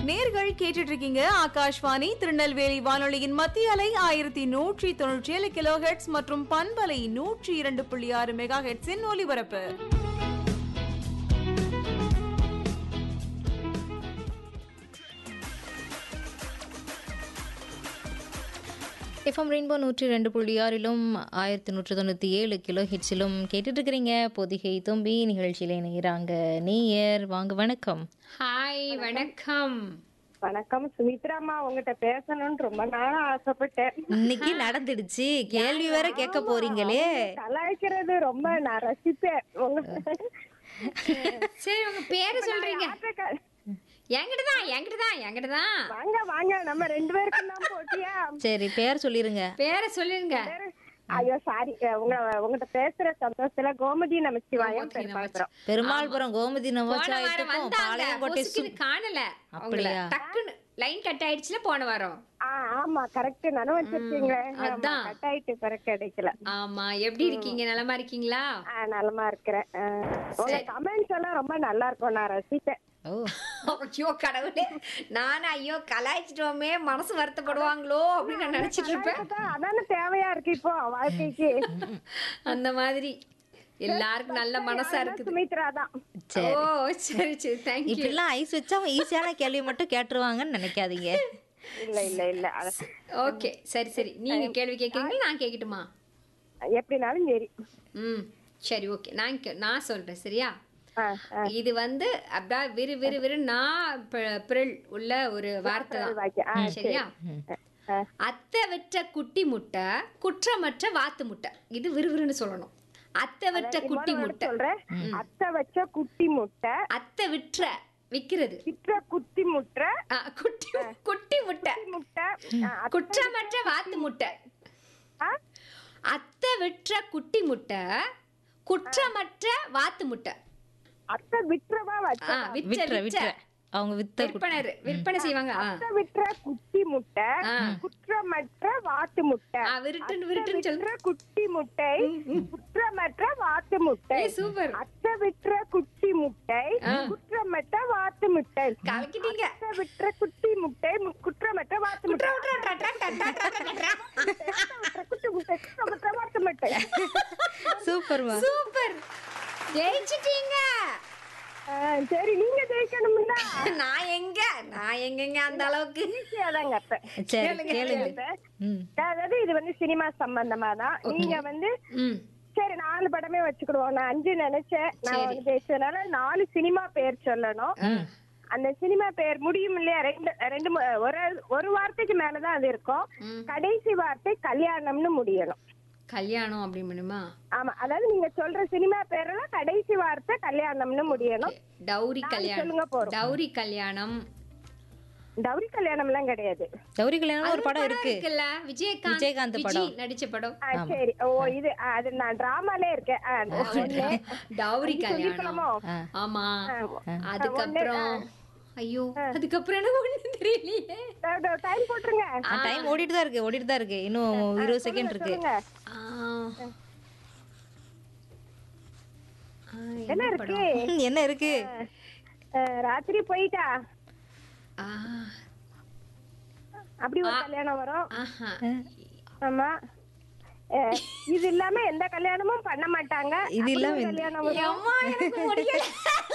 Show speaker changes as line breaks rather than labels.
நேர்கள் கேட்டுட்டு இருக்கீங்க ஆகாஷ்வாணி திருநெல்வேலி வானொலியின் மத்திய அலை ஆயிரத்தி நூற்றி தொண்ணூற்றி ஏழு கிலோ ஹெட்ஸ் மற்றும் பண்பலை நூற்றி இரண்டு புள்ளி ஆறு மெகா ஹெட்ஸின் ஒலிபரப்பு
எஃப்எம் ரெயின்போ நூற்றி ரெண்டு புள்ளி ஆறிலும் ஆயிரத்தி நூற்றி தொண்ணூற்றி ஏழு கிலோ ஹிட்ஸிலும் கேட்டுட்டு இருக்கிறீங்க பொதிகை தும்பி நிகழ்ச்சியில் இணைகிறாங்க நேயர் வாங்க வணக்கம்
ஹாய் வணக்கம்
வணக்கம் சுமித்ராமா உங்ககிட்ட பேசணும்னு ரொம்ப நாளா ஆசைப்பட்டேன்
இன்னைக்கு நடந்துடுச்சு கேள்வி வேற கேட்க போறீங்களே
கலாய்க்கிறது ரொம்ப நான் ரசிப்பேன் உங்க
சரி உங்க பேரு சொல்றீங்க
ஆட்டக்க-
என்கிட்ட தான் என்கிட்ட தான் என்கிட்ட தான்
வாங்க வாங்க நம்ம ரெண்டு பேருக்கும் தான் போட்டியா
சரி பேர் சொல்லிருங்க
பேரை சொல்லுங்க
ஐயோ சாரி உங்க உங்ககிட்ட பேசுற சந்தோஷத்துல கோமதி நமச்சிவாயம் பேர் பாக்குறோம்
பெருமாள்புரம் கோமதி
போன வாரம்
நவச்சாயத்துக்கும்
வந்தாங்க
பாளையங்கோட்டை
பொசுக்குன்னு காணல அவங்கள
அப்படியா?
டக்குன்னு லைன் கட் ஆயிடுச்சுல போன வாரம்
ஆ ஆமா கரெக்ட் நானும் வச்சிருக்கீங்களே
அதான்.
கட் ஆயிட்டு பிறகு கிடைக்கல
ஆமா எப்படி இருக்கீங்க நலமா இருக்கீங்களா
ஆ நலமா இருக்கிறேன் ஆ, உங்க கமெண்ட்ஸ் எல்லாம் ரொம்ப நல்லா இருக்கும் நான் ரசிப்பேன்
ஓ
ஐயோ கடவுளே நானும் ஐயோ கலாய்ச்சிட்டோமே மனசு வருத்தப்படுவாங்களோ அப்படின்னு நான் நினைச்சிட்டு இருப்பேன்
அதான், அதானே தேவையா இருக்கு இப்போ வாழ்க்கைக்கு
அந்த மாதிரி எல்லாருக்கும் நல்ல மனசா இருக்குது
சுமித்ரா தான்
சரி
ஓ சரி சரி தேங்க்யூ
இப்படிலாம் ஐஸ் வச்சா அவங்க ஈஸியான கேள்வி மட்டும் கேட்டுருவாங்கன்னு நினைக்காதீங்க
இல்ல இல்ல இல்ல அது-
ஓகே சரி சரி நீங்க கேள்வி கேட்குறீங்களா நான் கேட்கட்டுமா
எப்படினாலும் சரி
ம் சரி ஓகே நான் கே- நான் சொல்றேன் சரியா
ஆ, ஆ.
இது வந்து அப்படியே விறு விறு விறு நான் ப- பிறல் உள்ள ஒரு வார்த்தை தான்
வாக்கியம். ஆ,
சரியா
ஆ.
அத்தை வெற்ற குட்டி முட்டை குற்றமற்ற வாத்து முட்டை இது விறுவிறுன்னு சொல்லணும் அத்தை வெற்ற குட்டி முட்டை
சொல்றேன் அத்தை வச்ச குட்டி முட்டை
அத்தை விற்ற விக்கிறது
விற்ற குட்டி முட்டை
ஆ, குட்டி குட்டி முட்டை
முட்டை ஆ, அத்தை-
குற்றமற்ற வாத்து முட்டை
ஆ?
அத்தை விற்ற குட்டி முட்டை குற்றமற்ற வாத்து முட்டை
அத்தை விற்றவா வச்ச
ஆ, விற்ற
விற்ற
விற்ற
விற்ற அவங்க வித்த குட்டி.
விற்பனர் விற்பனை செய்வாங்க ஆ.
அத்தை விற்ற குட்டி முட்டை
ஆ.
குற்றமற்ற வாத்து முட்டை
ஆ, விருட்டுன்னு விருட்டுன்னு
அத்தை
சொல்லு
விற்ற குட்டி முட்டை குற்றமற்ற வாத்து முட்டை
ஏய், சூப்பர்
அத்தை விற்ற குட்டி முட்டை குற்றமற்ற வாத்து முட்டை
கலக்கிட்டீங்க
அத்தை விற்ற குட்டி முட்டை மு- குற்றமற்ற வாத்து முட்டை குட்டி முட்டை குற்றமற்ற வாத்து முட்டை
சூப்பர்மா
சூப்பர் ஜெயிச்சிட்டீங்க
ஆ, சரி நீங்க ஜெயிக்கணும்னா
நான் எங்க நான் எங்கங்க அந்த அளவுக்கு
ஈஸியாதாங்க அத்தை
சரி கேளுங்க ம்
அதாவது இது வந்து சினிமா சம்பந்தமா தான் நீங்க வந்து
ம்
சரி நாலு படமே வச்சுக்கிடுவோம் நான் அஞ்சு நினைச்சேன் நான் வந்து ஜெயிச்சதுனால நாலு சினிமா பேர் சொல்லணும் அந்த சினிமா பேர் முடியும் இல்லையா ரெண்டு ரெண்டு மு- ஒரு ஒரு வார்த்தைக்கு மேலதான் அது இருக்கும் கடைசி வார்த்தை கல்யாணம்னு முடியணும்
கல்யாணம் அப்படி பண்ணுமா
ஆமா அதாவது நீங்க சொல்ற சினிமா பேர்ல கடைசி வார்த்தை கல்யாணம்னு முடியணும்
டௌரி
சொல்லுங்க
கல்யாணம்
போறோம்.
டௌரி கல்யாணம்
டவுரி கல்யாணம் எல்லாம் கிடையாது
கௌரி கல்யாணம் ஒரு படம் இருக்கு
இருக்குல்ல விஜயகாந்த்
விஜயகாந்த்
விஜய்
படம்.
நடிச்ச படம்
ஆ, சரி ஓ இது ஆ, அது நான் டிராமாலே இருக்கேன் ஆ, ஒண்ணு.
டௌரி கல்யாணம்
சொல்லிக்கலாமோ?
ஆமா
ஆ,
அதுக்கப்புறம் ஐயோ அதுக்கப்புறம் எனக்கு ஒண்ணு தெரியலையே
டவு, டவு, டைம் போட்டுருங்க
டைம் ஓடிட்டு தான் இருக்கு ஓடிட்டு தான் இருக்கு இன்னும் இருபது செகண்ட் இருக்கு
சொல்லுங்க
ஆ. ஆ,
என்ன இருக்கு
ம், என்ன இருக்கு
ஆ, ராத்திரி போயிட்டா
ஆ,
அப்படி ஒரு கல்யாணம் வரும்
ஆஹா.
ஆமா ஆ, இது இல்லாம எந்த கல்யாணமும் பண்ண மாட்டாங்க
இது
அப்படி
இல்லாம
ஒரு
எந்த-
கல்யாணம் வரும்
அம்மா எனக்கு முடியல